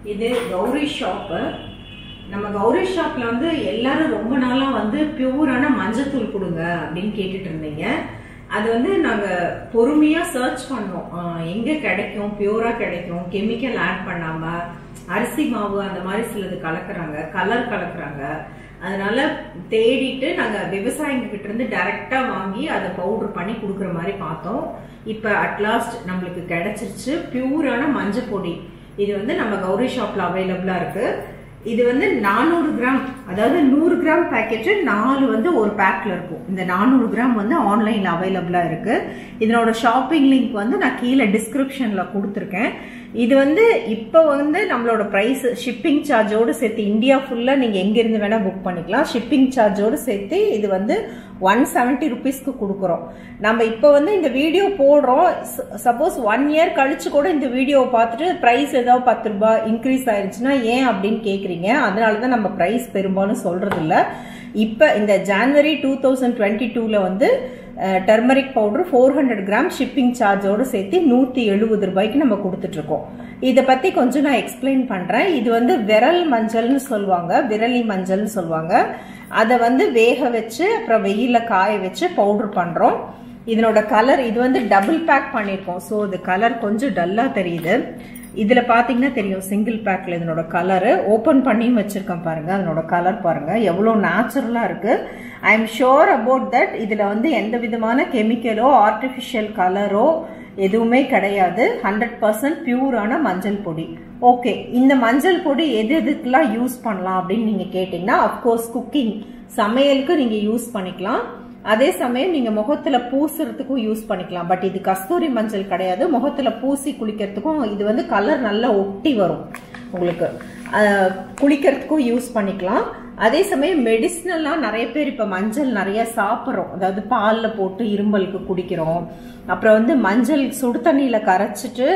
இது கௌரி ஷாப்பு நம்ம கௌரி ஷாப்ல வந்து எல்லாரும் ரொம்ப நாளா வந்து பியூரான மஞ்சத்தூள் கொடுங்க அப்படின்னு கேட்டுட்டு இருந்தீங்க அது வந்து நாங்க பொறுமையா சர்ச் பண்ணோம் ஆஹ் எங்க கிடைக்கும் பியூரா கிடைக்கும் கெமிக்கல் ஆட் பண்ணாம அரிசி மாவு அந்த மாதிரி சிலது கலக்குறாங்க கலர் கலக்குறாங்க அதனால தேடிட்டு நாங்க விவசாயிங்க கிட்ட இருந்து டைரக்டா வாங்கி அதை பவுடர் பண்ணி கொடுக்குற மாதிரி பார்த்தோம் இப்ப அட்லாஸ்ட் நம்மளுக்கு கிடைச்சிருச்சு பியூரான மஞ்சள் பொடி இது வந்து நம்ம கௌரி ஷாப்ல அவைலபிளா இருக்கு இது வந்து நானூறு கிராம் அதாவது நூறு கிராம் பேக்கெட்டு நாலு வந்து ஒரு பேக்ல இருக்கும் இந்த நானூறு கிராம் வந்து ஆன்லைன்ல அவைலபிளா இருக்கு இதனோட ஷாப்பிங் லிங்க் வந்து நான் கீழே டிஸ்கிரிப்ஷன்ல கொடுத்துருக்கேன் இது வந்து இப்போ வந்து நம்மளோட ப்ரைஸ் ஷிப்பிங் சார்ஜோடு சேர்த்து இந்தியா ஃபுல்லாக நீங்கள் எங்கேருந்து வேணால் புக் பண்ணிக்கலாம் ஷிப்பிங் சார்ஜோடு சேர்த்து இது வந்து ஒன் செவன்ட்டி ருபீஸ்க்கு கொடுக்குறோம் நம்ம இப்போ வந்து இந்த வீடியோ போடுறோம் சப்போஸ் ஒன் இயர் கழிச்சு கூட இந்த வீடியோவை பார்த்துட்டு ப்ரைஸ் ஏதாவது பத்து ரூபாய் இன்க்ரீஸ் ஆயிருச்சுன்னா ஏன் அப்படின்னு கேட்குறீங்க அதனால தான் நம்ம ப்ரைஸ் பெரும்பாலும் சொல்றது இல்ல இப்போ இந்த ஜான்வரி டூ தௌசண்ட் டுவெண்ட்டி டூவில் வந்து turmeric powder four hundred gram shipping சார்ஜோடு சேர்த்து நூற்றி எழுபது ரூபாய்க்கு நம்ம கொடுத்துட்ருக்கோம் இதை பற்றி கொஞ்சம் நான் எக்ஸ்பிளைன் பண்ணுறேன் இது வந்து விரல் மஞ்சள்னு சொல்லுவாங்க விரலி மஞ்சள்னு சொல்லுவாங்க அதை வந்து வேக வச்சு அப்புறம் வெயிலில் காய வச்சு பவுடர் பண்ணுறோம் இதனோட கலர் இது வந்து டபுள் பேக் பண்ணியிருக்கோம் ஸோ இது கலர் கொஞ்சம் டல்லாக தெரியுது இதுல பாத்தீங்கன்னா தெரியும் சிங்கிள் பேக்ல இதனோட கலரு ஓபன் பண்ணியும் வச்சிருக்கேன் பாருங்க அதனோட கலர் பாருங்க எவ்வளவு நேச்சுரலா இருக்கு I am sure about that இதுல வந்து எந்த விதமான கெமிக்கலோ ஆர்டிபிஷியல் கலரோ எதுவுமே கிடையாது ஹண்ட்ரட் பர்சன்ட் பியூரான மஞ்சள் பொடி ஓகே இந்த மஞ்சள் பொடி எது எதுக்கெல்லாம் யூஸ் பண்ணலாம் அப்படின்னு நீங்க கேட்டீங்கன்னா அப்கோர்ஸ் குக்கிங் சமையலுக்கு நீங்க யூஸ் பண்ணிக்கலாம் அதே சமயம் நீங்க முகத்துல பூசுறதுக்கும் யூஸ் பண்ணிக்கலாம் பட் இது கஸ்தூரி மஞ்சள் கிடையாது முகத்துல பூசி குளிக்கிறதுக்கும் இது வந்து கலர் நல்லா ஒட்டி வரும் உங்களுக்கு குளிக்கிறதுக்கும் யூஸ் பண்ணிக்கலாம் அதே சமயம் மெடிசினல்லாம் நிறைய பேர் இப்ப மஞ்சள் நிறைய சாப்பிட்றோம் அதாவது பால்ல போட்டு இரும்பலுக்கு குடிக்கிறோம் அப்புறம் வந்து மஞ்சள் சுடு தண்ணியில கரைச்சிட்டு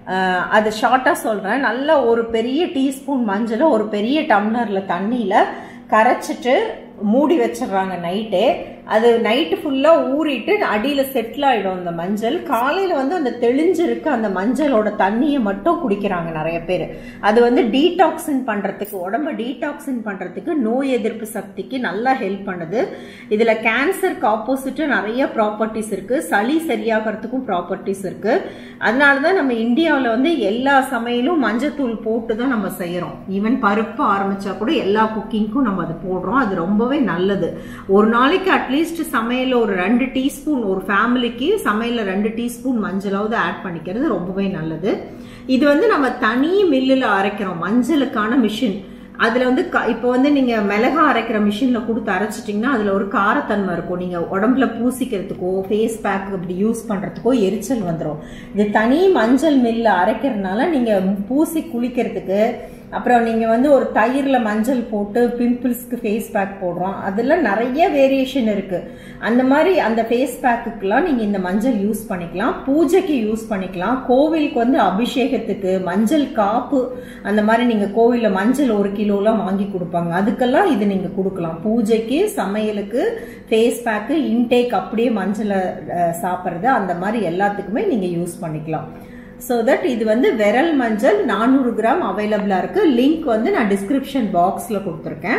அது ஷார்ட்டா சொல்றேன் நல்லா ஒரு பெரிய டீஸ்பூன் மஞ்சளை ஒரு பெரிய டம்ளர்ல தண்ணியில கரைச்சிட்டு மூடி வச்சிடுறாங்க நைட்டே அது நைட்டு ஃபுல்லாக ஊறிட்டு அடியில் செட்டில் ஆகிடும் அந்த மஞ்சள் காலையில் வந்து அந்த தெளிஞ்சிருக்க அந்த மஞ்சளோட தண்ணியை மட்டும் குடிக்கிறாங்க நிறைய பேர் அது வந்து டீடாக்சின் பண்ணுறதுக்கு உடம்ப டீடாக்சின் பண்ணுறதுக்கு நோய் எதிர்ப்பு சக்திக்கு நல்லா ஹெல்ப் பண்ணுது இதில் கேன்சருக்கு ஆப்போசிட்டு நிறைய ப்ராப்பர்ட்டிஸ் இருக்குது சளி சரியாகிறதுக்கும் ப்ராப்பர்ட்டிஸ் இருக்குது அதனால தான் நம்ம இந்தியாவில் வந்து எல்லா சமையலும் மஞ்சத்தூள் போட்டு தான் நம்ம செய்கிறோம் ஈவன் பருப்பு ஆரம்பித்தா கூட எல்லா குக்கிங்க்கும் நம்ம அது போடுறோம் அது ரொம்பவே நல்லது ஒரு நாளைக்கு அட்லீஸ்ட் சமையல் ஒரு ரெண்டு டீஸ்பூன் ஒரு ஃபேமிலிக்கு சமையலில் ரெண்டு டீஸ்பூன் மஞ்சளாவது ஆட் பண்ணிக்கிறது ரொம்பவே நல்லது இது வந்து நம்ம தனி மில்லில் அரைக்கிறோம் மஞ்சளுக்கான மிஷின் அதில் வந்து இப்போ வந்து நீங்கள் மிளகா அரைக்கிற மிஷினில் கொடுத்து அரைச்சிட்டிங்கன்னா அதில் ஒரு காரத்தன்மை இருக்கும் நீங்கள் உடம்புல பூசிக்கிறதுக்கோ ஃபேஸ் பேக் அப்படி யூஸ் பண்ணுறதுக்கோ எரிச்சல் வந்துடும் இது தனி மஞ்சள் மில்ல அரைக்கிறதுனால நீங்கள் பூசி குளிக்கிறதுக்கு அப்புறம் நீங்கள் வந்து ஒரு தயிரில் மஞ்சள் போட்டு பிம்பிள்ஸ்க்கு ஃபேஸ் பேக் போடுறோம் அதில் நிறைய வேரியேஷன் இருக்குது அந்த மாதிரி அந்த ஃபேஸ் பேக்குக்கெலாம் நீங்கள் இந்த மஞ்சள் யூஸ் பண்ணிக்கலாம் பூஜைக்கு யூஸ் பண்ணிக்கலாம் கோவிலுக்கு வந்து அபிஷேகத்துக்கு மஞ்சள் காப்பு அந்த மாதிரி நீங்கள் கோவிலில் மஞ்சள் ஒரு கிலோலாம் வாங்கி கொடுப்பாங்க அதுக்கெல்லாம் இது நீங்கள் கொடுக்கலாம் பூஜைக்கு சமையலுக்கு ஃபேஸ் பேக்கு இன்டேக் அப்படியே மஞ்சளை சாப்பிட்றது அந்த மாதிரி எல்லாத்துக்குமே நீங்கள் யூஸ் பண்ணிக்கலாம் ஸோ தட் இது வந்து விரல் மஞ்சள் நானூறு கிராம் அவைலபிளாக இருக்குது லிங்க் வந்து நான் டிஸ்கிரிப்ஷன் பாக்ஸில் கொடுத்துருக்கேன்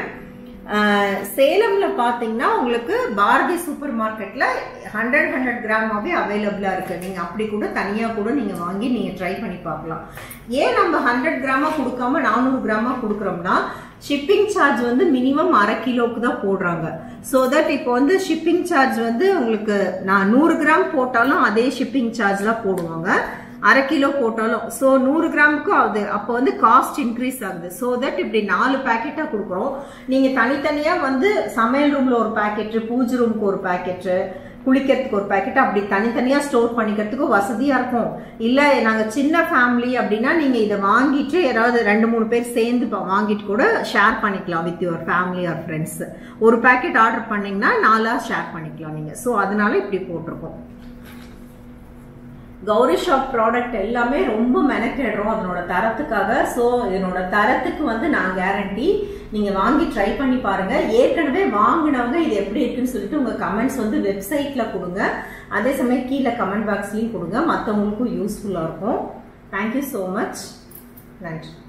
சேலம்ல பாத்தீங்கன்னா உங்களுக்கு பாரதி சூப்பர் மார்க்கெட்ல ஹண்ட்ரட் ஹண்ட்ரட் கிராமாவே அவைலபிளா இருக்கு நீங்க அப்படி கூட தனியா கூட நீங்க வாங்கி நீங்க ட்ரை பண்ணி பார்க்கலாம் ஏன் நம்ம ஹண்ட்ரட் கிராமா கொடுக்காம நானூறு கிராமா கொடுக்குறோம்னா ஷிப்பிங் சார்ஜ் வந்து மினிமம் அரை கிலோக்கு தான் போடுறாங்க ஸோ தட் இப்போ வந்து ஷிப்பிங் சார்ஜ் வந்து உங்களுக்கு நான் நூறு கிராம் போட்டாலும் அதே ஷிப்பிங் சார்ஜ்லாம் போடுவாங்க அரை கிலோ போட்டாலும் ஸோ நூறு கிராமுக்கும் ஆகுது அப்போ வந்து காஸ்ட் இன்க்ரீஸ் ஆகுது ஸோ தட் இப்படி நாலு பேக்கெட்டாக கொடுக்குறோம் நீங்கள் தனித்தனியாக வந்து சமையல் ரூமில் ஒரு பேக்கெட்டு பூஜை ரூமுக்கு ஒரு பேக்கெட்டு குளிக்கிறதுக்கு ஒரு பேக்கெட் அப்படி தனித்தனியாக ஸ்டோர் பண்ணிக்கிறதுக்கு வசதியாக இருக்கும் இல்லை நாங்கள் சின்ன ஃபேமிலி அப்படின்னா நீங்கள் இதை வாங்கிட்டு யாராவது ரெண்டு மூணு பேர் சேர்ந்து வாங்கிட்டு கூட ஷேர் பண்ணிக்கலாம் with your family or friends ஒரு பேக்கெட் ஆர்டர் பண்ணிங்கன்னா நாலாக ஷேர் பண்ணிக்கலாம் நீங்கள் ஸோ அதனால இப்படி போட்டிருக்கோம் கௌரி ஷாப் ப்ராடக்ட் எல்லாமே ரொம்ப மெனக்கெடுறோம் அதனோட தரத்துக்காக ஸோ இதனோட தரத்துக்கு வந்து நான் கேரண்டி நீங்க வாங்கி ட்ரை பண்ணி பாருங்க ஏற்கனவே வாங்கினவங்க இது எப்படி இருக்குன்னு சொல்லிட்டு உங்க கமெண்ட்ஸ் வந்து வெப்சைட்ல கொடுங்க அதே சமயம் கீழே கமெண்ட் பாக்ஸ்லயும் கொடுங்க மற்றவங்களுக்கும் யூஸ்ஃபுல்லா இருக்கும் தேங்க்யூ ஸோ மச் நன்றி